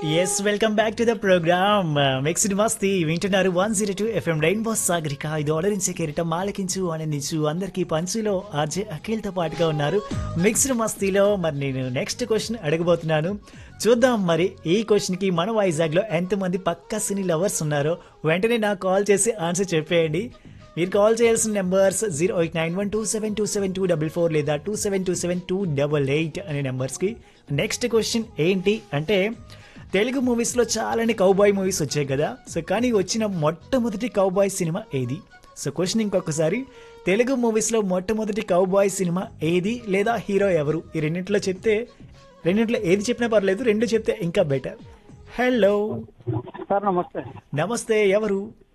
yes welcome back to the programme mixed Masti వింటున్నారు one zero two FM rainbow Sagarika ఇది ఆర్డరించే కెరటం మాలకించు ఆనందించు అందరికీ పంచులో ఆర్జే అఖిల్తో పాటుగా ఉన్నారు మిక్స్డ్ మస్తీలో మరి నేను నెక్స్ట్ క్వశ్చన్ అడగబోతున్నాను చూద్దాం మరి ఈ క్వశ్చన్కి మన వైజాగ్లో ఎంతమంది పక్కా సినీ లవర్స్ ఉన్నారో వెంటనే నాకు కాల్ చేసి ఆన్సర్ చెప్పేయండి మీరు కాల్ చేయాల్సిన numbers zero eight nine one two seven two seven two double four లేదా two seven two seven two double eight అనే నెంబర్స్కి నెక్స్ట్ క్వశ్చన్ ఏంటి అంటే తెలుగు మూవీస్లో చాలానే కౌబాయ్ మూవీస్ వచ్చాయి కదా సో కానీ వచ్చిన మొట్టమొదటి కౌబాయ్ సినిమా ఏది సో క్వశ్చన్ ఇంకొకసారి తెలుగు మూవీస్లో మొట్టమొదటి కౌబాయ్ సినిమా ఏది లేదా హీరో ఎవరు ఈ రెండింటిలో చెప్తే రెండింటిలో ఏది చెప్పినా పర్లేదు రెండు చెప్తే ఇంకా బెటర్ హలో సార్ నమస్తే నమస్తే ఎవరు